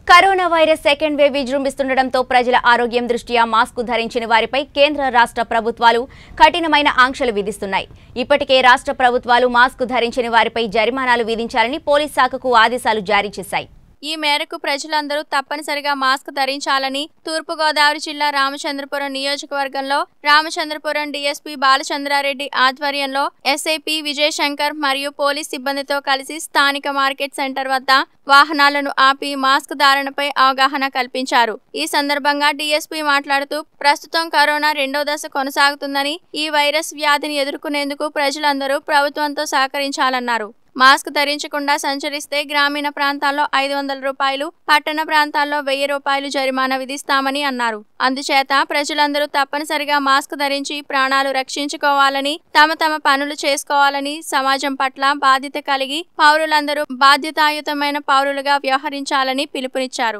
corona virus second wave విజృంభిస్తుండటంతో ప్రజల ఆరోగ్యం దృష్ట్యా మాస్క్ ధరించిన వారిపై కేంద్ర రాష్ట్ర ప్రభుత్వాలు కఠినమైన ఆంక్షలు విధిస్తున్నాయి ఇప్పటికే రాష్ట్ర ప్రభుత్వాలు మాస్క్ ధరించిన వారిపై జరిమానాలు విధించాలని పోలీస్ శాఖకు ఆదేశాలు జారీ చేశాయి ఈ మేరకు ప్రజలందరూ తప్పనిసరిగా మాస్క్ ధరించాలని తూర్పుగోదావరి జిల్లా రామచంద్రపురం నియోజకవర్గంలో రామచంద్రపురం డీఎస్పీ బాలచంద్రారెడ్డి ఆధ్వర్యంలో ఎస్ఐపి విజయశంకర్ మరియు పోలీస్ సిబ్బందితో కలిసి స్థానిక మార్కెట్ సెంటర్ వద్ద వాహనాలను ఆపి మాస్క్ ధారణపై అవగాహన కల్పించారు ఈ సందర్భంగా డీఎస్పీ మాట్లాడుతూ ప్రస్తుతం కరోనా రెండో దశ కొనసాగుతుందని ఈ వైరస్ వ్యాధిని ఎదుర్కొనేందుకు ప్రజలందరూ ప్రభుత్వంతో సహకరించాలన్నారు మాస్క్ ధరించకుండా సంచరిస్తే గ్రామీణ ప్రాంతాల్లో ఐదు వందల రూపాయలు పట్టణ ప్రాంతాల్లో వెయ్యి రూపాయలు జరిమానా విధిస్తామని అన్నారు అందుచేత ప్రజలందరూ తప్పనిసరిగా మాస్క్ ధరించి ప్రాణాలు రక్షించుకోవాలని తమ తమ పనులు చేసుకోవాలని సమాజం పట్ల బాధ్యత కలిగి పౌరులందరూ బాధ్యతాయుతమైన పౌరులుగా వ్యవహరించాలని పిలుపునిచ్చారు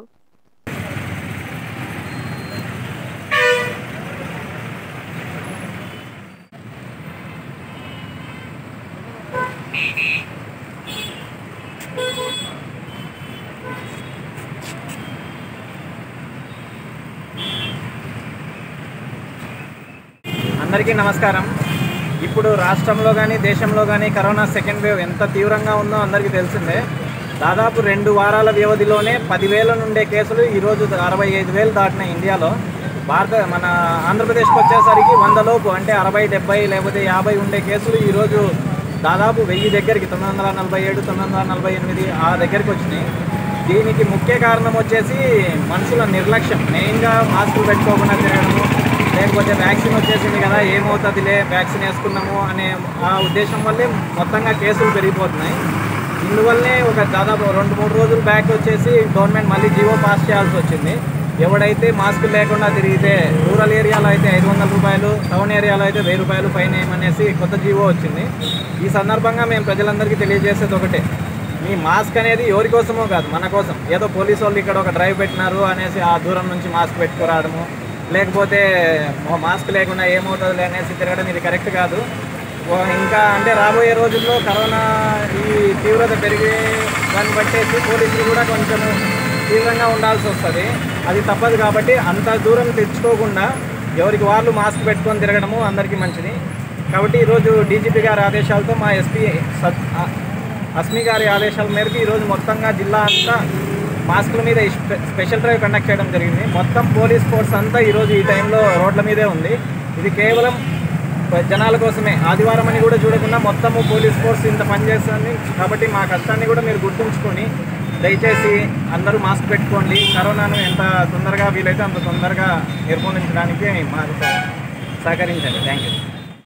అందరికీ నమస్కారం ఇప్పుడు రాష్ట్రంలో కానీ దేశంలో కానీ కరోనా సెకండ్ వేవ్ ఎంత తీవ్రంగా ఉందో అందరికీ తెలిసిందే దాదాపు రెండు వారాల వ్యవధిలోనే పదివేల నుండే కేసులు ఈరోజు అరవై ఐదు వేలు దాటినాయి ఇండియాలో భారత మన ఆంధ్రప్రదేశ్కి వచ్చేసరికి వంద లోపు అంటే అరవై డెబ్బై లేకపోతే యాభై ఉండే కేసులు ఈరోజు దాదాపు వెయ్యి దగ్గరికి తొమ్మిది వందల నలభై ఏడు తొమ్మిది వందల నలభై ఎనిమిది ఆ దగ్గరికి వచ్చినాయి దీనికి ముఖ్య కారణం వచ్చేసి మనుషుల నిర్లక్ష్యం మెయిన్గా మాస్కులు పెట్టుకోకుండా తిరగడము లేకపోతే వ్యాక్సిన్ వచ్చేసింది కదా ఏమవుతుందిలే వ్యాక్సిన్ వేసుకున్నాము అనే ఆ ఉద్దేశం వల్లే మొత్తంగా కేసులు పెరిగిపోతున్నాయి ఇందువల్లనే ఒక దాదాపు రెండు మూడు రోజులు బ్యాక్ వచ్చేసి గవర్నమెంట్ మళ్ళీ జీవో పాస్ చేయాల్సి వచ్చింది ఎవడైతే మాస్క్ లేకుండా తిరిగితే రూరల్ ఏరియాలో అయితే ఐదు వందల రూపాయలు టౌన్ ఏరియాలో అయితే వెయ్యి రూపాయలు ఫైన్ వేయమనేసి కొత్త జీవో వచ్చింది ఈ సందర్భంగా మేము ప్రజలందరికీ తెలియజేసేది ఒకటే ఈ మాస్క్ అనేది ఎవరి కోసమో కాదు మన కోసం ఏదో పోలీసు వాళ్ళు ఇక్కడ ఒక డ్రైవ్ పెట్టినారు అనేసి ఆ దూరం నుంచి మాస్క్ పెట్టుకురావడము లేకపోతే ఓ మాస్క్ లేకుండా ఏమవుతుంది అనేసి తిరగడం ఇది కరెక్ట్ కాదు ఓ ఇంకా అంటే రాబోయే రోజుల్లో కరోనా ఈ తీవ్రత పెరిగే దాన్ని బట్టేసి పోలీసులు కూడా కొంచెం తీవ్రంగా ఉండాల్సి వస్తుంది అది తప్పదు కాబట్టి అంత దూరం తెచ్చుకోకుండా ఎవరికి వాళ్ళు మాస్క్ పెట్టుకొని తిరగడము అందరికీ మంచిది కాబట్టి ఈరోజు డీజీపీ గారి ఆదేశాలతో మా ఎస్పీ సత్ అస్మి గారి ఆదేశాల మేరకు ఈరోజు మొత్తంగా జిల్లా అంతా మాస్కుల మీద ఈ స్పె- స్పెషల్ డ్రైవ్ కండక్ట్ చేయడం జరిగింది మొత్తం పోలీస్ ఫోర్స్ అంతా ఈరోజు ఈ టైంలో రోడ్ల మీదే ఉంది ఇది కేవలం జనాల కోసమే ఆదివారం అని కూడా చూడకుండా మొత్తము పోలీస్ ఫోర్స్ ఇంత పనిచేస్తుంది కాబట్టి మా కష్టాన్ని కూడా మీరు గుర్తుంచుకొని దయచేసి అందరూ మాస్క్ పెట్టుకోండి కరోనాను ఎంత తొందరగా వీలైతే అంత తొందరగా నిర్మూలించడానికి మాకు సహకరించండి థ్యాంక్ యూ